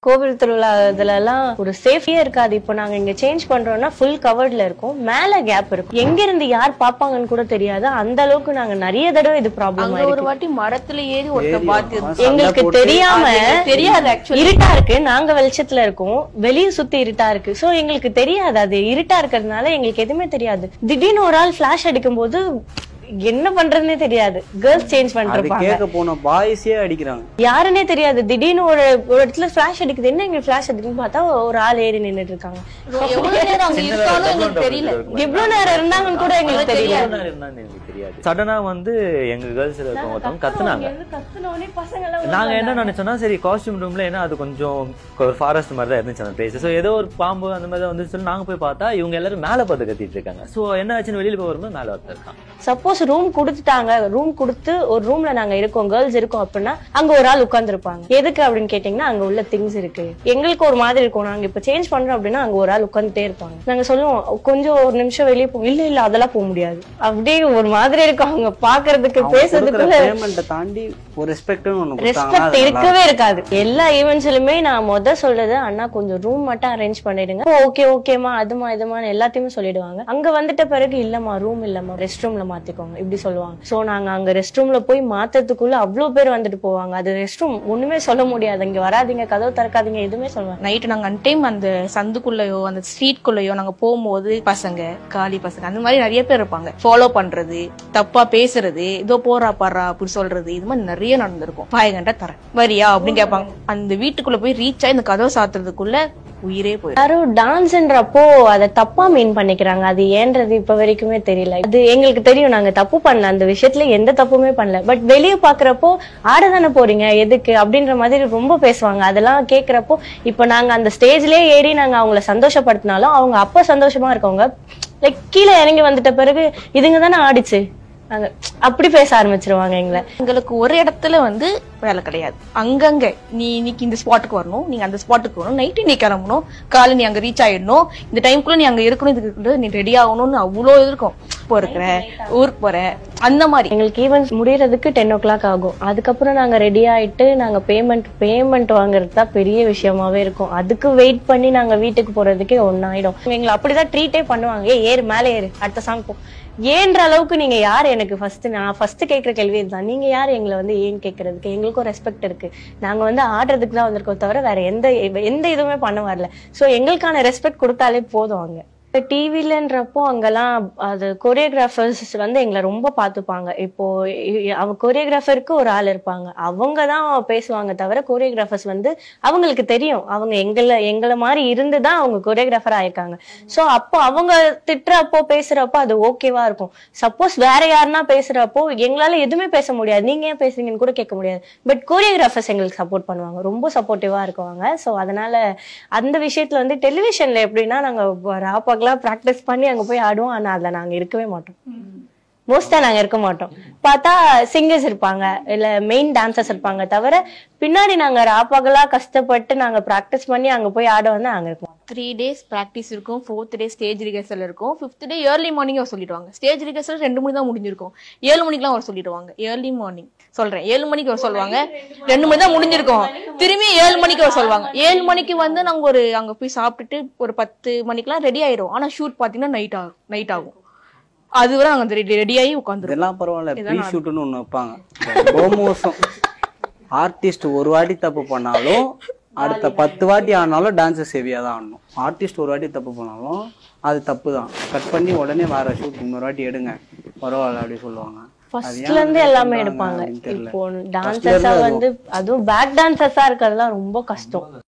கோவில் திருவிழா இதுல எல்லாம் ஒரு சேஃப்டியே இருக்காது இப்போ நாங்க இங்க சேஞ்ச் பண்றோம்னா ஃபுல் கவர்ட்ல இருக்கும் மேல கேப் இருக்கும் எங்க இருந்து யார் பாப்பாங்கன்னு கூட தெரியாது அந்த அளவுக்கு நாங்க நிறைய தடவை இது ப்ராப்ளம் அங்க ஒரு ஆயிருக்கு வாட்டி மரத்துல ஏறி ஒருத்த ஏறி பாத்து அவன் சண்டை எங்களுக்கு போட்டு தெரியாம தெரியாது ஆக்சுவலி இருட்டா இருக்கு நாங்க வெளிச்சத்துல இருக்கோம் வெளிய சுத்தி இருட்டா இருக்கு சோ எங்களுக்கு தெரியாது அது இருட்டா இருக்கிறதுனால எங்களுக்கு எதுவுமே தெரியாது திடீர்னு ஒரு ஆள் ஃபிளாஷ் அடிக்கும் போது என்ன பண்றதுன்னே தெரியாது கேர்ள்ஸ் சேஞ்ச் அது பண்ணிருப்பாங்க கேட்க போன பாய்ஸே அடிக்கிறாங்க யாருன்னே தெரியாது திடீர்னு ஒரு ஒரு இடத்துல ஃபிளாஷ் அடிக்குது என்ன இங்க ஃபிளாஷ் அடிக்குதுன்னு பார்த்தா ஒரு ஆள் ஏறி நின்னுட்டு இருக்காங்க எவ்வளவு நேரம் அங்க இருக்காலும் எங்களுக்கு தெரியல எவ்வளவு நேரம் இருந்தாங்கன்னு கூட எங்களுக்கு தெரியல எவ்வளவு நேரம் இருந்தான்னு எனக்கு தெரியாது சடனா வந்து எங்க கேர்ள்ஸ்ல இருக்கவங்க ஒருத்தவங்க கத்துனாங்க கத்துனோடனே பசங்க எல்லாம் நாங்க என்ன நினைச்சோம்னா சரி காஸ்டியூம் ரூம்ல ஏன்னா அது கொஞ்சம் ஒரு ஃபாரஸ்ட் மாதிரி தான் இருந்துச்சு அந்த பிளேஸ் சோ ஏதோ ஒரு பாம்பு அந்த மாதிரி தான் வந்து சொல்லி நாங்க போய் பார்த்தா இவங்க எல்லாரும் மேல பார்த்து கத்திட்டு இருக்காங்க சோ என்ன ஆச்சுன்னு வெளியில போய் வரும்போது மேல ஒருத்தர் இருக்கான் சப்போஸ் ரூம் கொடுத்துட்டாங்க ரூம் கொடுத்து ஒரு ரூம்ல நாங்க இருக்கோம் கேர்ள்ஸ் இருக்கோம் அப்படின்னா அங்க ஒரு ஆள் உட்கார்ந்துருப்பாங்க எதுக்கு அப்படின்னு கேட்டீங்கன்னா அங்க உள்ள திங்ஸ் இருக்கு எங்களுக்கு ஒரு மாதிரி இருக்கும் நாங்க இப்ப சேஞ்ச் பண்றோம் அப்படின்னா அங்க ஒரு ஆள் உட்கார்ந்துட்டே இருப்பாங்க நாங்க சொல்லுவோம் கொஞ்சம் ஒரு நிமிஷம் வெளியே போ இல்ல இல்ல அதெல்லாம் போக முடியாது அப்படியே ஒரு மாதிரி இருக்கும் அவங்க பாக்குறதுக்கு பேசுறதுக்குள்ள பேமெண்ட்டை தாண்டி ஒரு ரெஸ்பெக்ட்னு ஒண்ணு கொடுத்தாங்கன்னா ரெஸ்பெக்ட் அது நல்லா இருக்கவே இருக்காது எல்லா ஈவெண்ட்ஸ்லயுமே நான் முத சொல்றது அண்ணா கொஞ்சம் ரூம் மட்டும் அரேஞ்ச் பண்ணிடுங்க ஓகே ஓகேமா அதுமா இதுமா எல்லாத்தையுமே சொல்லிடுவாங்க அங்க வந்துட்ட பிறகு இல்லம்மா ரூம் இல்லம்மா ரெஸ்ட் ரூம்ல மாத்திக்கோங்க இப்படி சொல்லுவாங்க சோ நாங்க அங்க ரெஸ்ட் ரூம்ல போய் மாத்தறதுக்குள்ள அவ்வளவு பேர் வந்துட்டு போவாங்க அது ரெஸ்ட் ரூம் ஒண்ணுமே சொல்ல முடியாது இங்க வராதீங்க கதவு திறக்காதீங்க எதுவுமே சொல்லுவாங்க நைட்டு நாங்க அன் டைம் அந்த சந்துக்குள்ளயோ அந்த ஸ்ட்ரீட்குள்ளயோ நாங்க போகும்போது பசங்க காலி பசங்க அந்த மாதிரி நிறைய பேர் இருப்பாங்க ஃபாலோ பண்றது தப்பா பேசுறது இதோ போறா பாரா அப்படி சொல்றது இது மாதிரி நிறைய நடந்திருக்கும் பாய் கண்டா தரேன் வரியா அப்படின்னு கேட்பாங்க அந்த வீட்டுக்குள்ள போய் ரீச் ஆகி இந்த கதவை சாத்துறதுக்குள்ள உயிரே போயிடும் யாரும் டான்ஸ்ன்றப்போ அதை தப்பா மீன் பண்ணிக்கிறாங்க அது ஏன்றது இப்ப வரைக்குமே தெரியல அது எங்களுக்கு தெரியும் நாங்க தப்பு பண்ணல அந்த விஷயத்துல எந்த தப்புமே பண்ணல பட் வெளிய பாக்குறப்போ ஆடதானே போறீங்க எதுக்கு அப்படின்ற மாதிரி ரொம்ப பேசுவாங்க அதெல்லாம் கேக்குறப்போ இப்ப நாங்க அந்த ஸ்டேஜ்லயே ஏறி நாங்க அவங்கள சந்தோஷப்படுத்தினாலும் அவங்க அப்ப சந்தோஷமா இருக்கவங்க லைக் கீழே இறங்கி வந்துட்ட பிறகு இதுங்க தானே ஆடிச்சு நாங்க அப்படி பேச ஆரம்பிச்சிருவாங்க எங்களை எங்களுக்கு ஒரு இடத்துல வந்து வேலை கிடையாது அங்கங்க நீ இன்னைக்கு இந்த ஸ்பாட்டுக்கு வரணும் நீங்க அந்த ஸ்பாட்டுக்கு வரணும் நைட்டு நீ கிளம்பணும் காலை நீ அங்க ரீச் ஆயிடணும் இந்த டைம்குள்ள நீ அங்க இருக்கணும் இதுக்கு நீ ரெடி ஆகணும்னு அவ்வளோ இது இருக்கும் இப்போ இருக்கிற ஊருக்கு போற அந்த மாதிரி எங்களுக்கு ஈவென்ட் முடியறதுக்கு டென் ஓ கிளாக் ஆகும் அதுக்கப்புறம் நாங்க ரெடி ஆயிட்டு நாங்க பேமெண்ட் பேமெண்ட் வாங்குறது தான் பெரிய விஷயமாவே இருக்கும் அதுக்கு வெயிட் பண்ணி நாங்க வீட்டுக்கு போறதுக்கே ஒன்னாயிடும் எங்களை அப்படிதான் ட்ரீட்டே பண்ணுவாங்க ஏ ஏறு மேலே ஏறு அடுத்த சாங் போ ஏன்ற அளவுக்கு நீங்க யார் எனக்கு ஃபர்ஸ்ட் நான் ஃபர்ஸ்ட் கேட்கிற கேள்வி இதுதான் நீங்க யார் எங்களை வந்து ஏன் கேட்கறதுக்கு எங்களுக்கும் ரெஸ்பெக்ட் இருக்கு நாங்க வந்து ஆடுறதுக்கு தான் வந்திருக்கோம் தவிர வேற எந்த எந்த இதுவுமே பண்ண வரல சோ எங்களுக்கான ரெஸ்பெக்ட் கொடுத்தாலே போதும் அங்க டிவிலன்றப்போ அங்கெல்லாம் அது கொரியோகிராஃபர்ஸ் வந்து எங்களை ரொம்ப பார்த்துப்பாங்க இப்போ இ- அவ கொரியோகிராஃபருக்கு ஒரு ஆள் இருப்பாங்க அவங்க தான் பேசுவாங்க தவிர கொரியோகிராஃபர்ஸ் வந்து அவங்களுக்கு தெரியும் அவங்க எங்களை எங்களை மாதிரி இருந்து தான் அவங்க கொரியோகிராஃபர் ஆயிருக்காங்க சோ அப்போ அவங்க திட்டுறப்போ பேசுறப்போ அது ஓகேவா இருக்கும் சப்போஸ் வேற யாருன்னா பேசுறப்போ எங்களால எதுவுமே பேச முடியாது நீங்க ஏன் பேசுறீங்கன்னு கூட கேட்க முடியாது பட் கொரியோகிராஃபர்ஸ் எங்களுக்கு சப்போர்ட் பண்ணுவாங்க ரொம்ப சப்போர்ட்டிவா இருக்குவாங்க சோ அதனால அந்த விஷயத்துல வந்து டெலிவிஷன்ல எப்படின்னா நாங்க ராப்பாக்கெல்லாம் ப்ராக்டிஸ் பண்ணி அங்க போய் ஆடுவோம் ஆனா அதுல நாங்க இருக்கவே மாட்டோம் மோஸ்டா நாங்க இருக்க மாட்டோம் பார்த்தா சிங்கர்ஸ் இருப்பாங்க இல்ல மெயின் டான்சர்ஸ் இருப்பாங்க தவிர பின்னாடி நாங்க ராப்பாக்கலா கஷ்டப்பட்டு நாங்க ப்ராக்டிஸ் பண்ணி அங்க போய் ஆட வந்து அங்க இருப்போம் த்ரீ டேஸ் ப்ராக்டிஸ் இருக்கும் ஃபோர்த் டே ஸ்டேஜ் ரிஹர்சல் இருக்கும் ஃபிஃப்த் டே ஏர்லி மார்னிங் அவர் சொல்லிடுவாங்க ஸ்டேஜ் ரிஹர்சல் ரெண்டு மணி தான் முடிஞ்சிருக்கும் ஏழு மணிக்கெல்லாம் அவர் சொல்லிடுவாங்க ஏர்லி மார்னிங் சொல்றேன் ஏழு மணிக்கு அவர் சொல்லுவாங்க ரெண்டு மணி தான் முடிஞ்சிருக்கும் திரும்பி ஏழு மணிக்கு அவர் சொல்லுவாங்க ஏழு மணிக்கு வந்து நாங்க ஒரு அங்க போய் சாப்பிட்டுட்டு ஒரு பத்து மணிக்கெல்லாம் ரெடி ஆயிரும் ஆனா ஷூட் பாத்தீங்கன்னா நைட் ஆகும் நைட் ஆகும் அதுவரை நாங்க ரெடி ஆகி உட்காந்துருக்கோம் இதெல்லாம் பரவாயில்ல ப்ரீ ஷூட்னு ஒண்ணு வைப்பாங்க கோமோசம் ஆர்டிஸ்ட் ஒரு வாட்டி தப்பு பண்ணாலும் அடுத்த பத்து வாட்டி ஆனாலும் டான்ஸஸ் ஹெவியாக தான் ஆடணும் ஆர்டிஸ்ட் ஒரு வாட்டி தப்பு பண்ணாலும் அது தப்பு தான் கட் பண்ணி உடனே வேற ஷூட் இன்னொரு வாட்டி எடுங்க பரவாயில்ல அப்படி சொல்லுவாங்க அது ஃபர்ஸ்ட்ல ஏன் இருந்து அப்படி எல்லாமே பண்றாங்க எடுப்பாங்க அப்படின்னு தெரியல. இப்போ First ல டான்சர்ஸா இருந்து வந்து அதுவும் பேக் டான்சர்ஸா இருக்கிறதுலாம் ரொம்ப கஷ்டம்